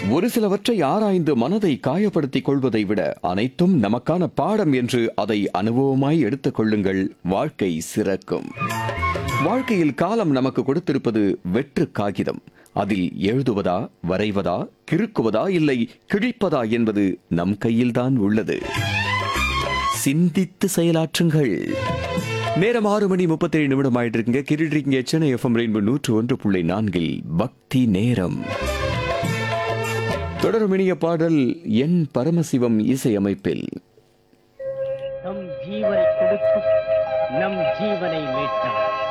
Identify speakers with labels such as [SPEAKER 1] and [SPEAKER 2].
[SPEAKER 1] ஒரு சிலவற்றை ஆராய்ந்து மனதை காயப்படுத்திக் கொள்வதை விட அனைத்தும் நமக்கான பாடம் என்று அதை அனுபவமாய் எடுத்துக் கொள்ளுங்கள் வாழ்க்கை சிறக்கும் வாழ்க்கையில் காலம் நமக்கு கொடுத்திருப்பது வெற்று காகிதம் அதில் எழுதுவதா வரைவதா கிறுக்குவதா இல்லை கிழிப்பதா என்பது நம் கையில்தான் உள்ளது சிந்தித்து செயலாற்றுங்கள் நேரம் ஆறு மணி முப்பத்தேழு நிமிடம் ஆயிட்டு இருக்குங்க கிரிட்ரிங்க சென்னை எஃப்எம் ரெயின்போ நூற்று ஒன்று புள்ளி நான்கில் பக்தி நேரம் தொடரும் இனிய பாடல் என் பரமசிவம் இசையமைப்பில்
[SPEAKER 2] நம் ஜீவனை கொடுத்து நம் ஜீவனை மீட்டார்